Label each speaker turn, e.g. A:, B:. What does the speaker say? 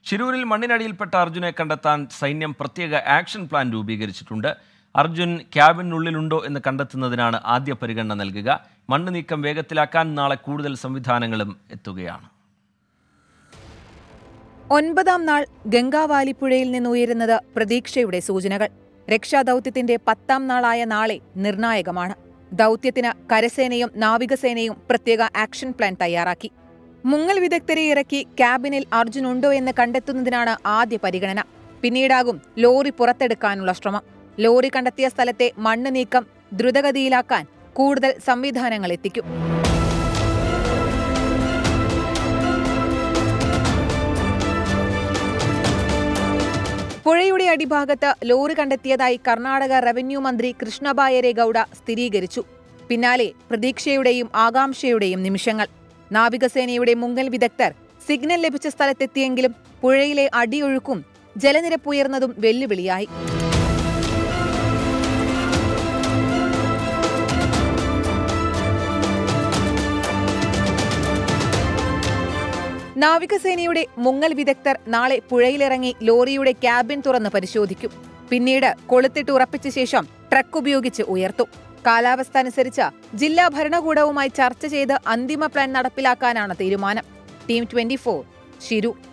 A: ശിരൂരിൽ മണ്ണിനടിയിൽപ്പെട്ട അർജുനെ കണ്ടെത്താൻ സൈന്യം പ്രത്യേക ആക്ഷൻ പ്ലാൻ രൂപീകരിച്ചിട്ടുണ്ട് അർജുൻ ക്യാബിനുള്ളിലുണ്ടോ എന്ന് കണ്ടെത്തുന്നതിനാണ് ആദ്യ പരിഗണന നൽകുക മണ്ണ് നീക്കം വേഗത്തിലാക്കാൻ നാളെ കൂടുതൽ സംവിധാനങ്ങളും എത്തുകയാണ്
B: ഒൻപതാം നാൾ ഗംഗാവാലിപ്പുഴയിൽ നിന്നുയരുന്നത് പ്രതീക്ഷയുടെ സൂചനകൾ രക്ഷാദൌത്യത്തിന്റെ പത്താം നാളായ നാളെ നിർണായകമാണ് ദൌത്യത്തിന് കരസേനയും നാവികസേനയും പ്രത്യേക ആക്ഷൻ പ്ലാൻ തയ്യാറാക്കി മുങ്ങൽ വിദഗ്ധരെ ഇറക്കി ക്യാബിനിൽ അർജുൻ ഉണ്ടോ എന്ന് കണ്ടെത്തുന്നതിനാണ് ആദ്യ പരിഗണന പിന്നീടാകും ലോറി പുറത്തെടുക്കാനുള്ള ശ്രമം ലോറി കണ്ടെത്തിയ സ്ഥലത്തെ മണ്ണ് നീക്കം ദ്രുതഗതിയിലാക്കാൻ കൂടുതൽ സംവിധാനങ്ങൾ എത്തിക്കും പുഴയുടെ അടിഭാഗത്ത് ലോറി കണ്ടെത്തിയതായി കർണാടക റവന്യൂ മന്ത്രി കൃഷ്ണബായരെ ഗൌഡ സ്ഥിരീകരിച്ചു പിന്നാലെ പ്രതീക്ഷയുടെയും ആകാംക്ഷയുടെയും നിമിഷങ്ങൾ നാവികസേനയുടെ മുങ്ങൽ വിദഗ്ധർ സിഗ്നൽ ലഭിച്ച സ്ഥലത്തെത്തിയെങ്കിലും പുഴയിലെ അടിയൊഴുക്കും ജലനിരപ്പ് ഉയർന്നതും വെല്ലുവിളിയായി നാവികസേനയുടെ മുങ്ങൽ വിദഗ്ധർ നാളെ പുഴയിലിറങ്ങി ലോറിയുടെ ക്യാബിൻ തുറന്ന് പരിശോധിക്കും പിന്നീട് കൊളുത്തിട്ട് ഉറപ്പിച്ച ശേഷം ട്രക്ക് ഉപയോഗിച്ച് ഉയർത്തും കാലാവസ്ഥ അനുസരിച്ച് ജില്ലാ ഭരണകൂടവുമായി ചർച്ച ചെയ്ത് അന്തിമ പ്ലാൻ നടപ്പിലാക്കാനാണ് തീരുമാനം ടീം ട്വന്റി ശിരു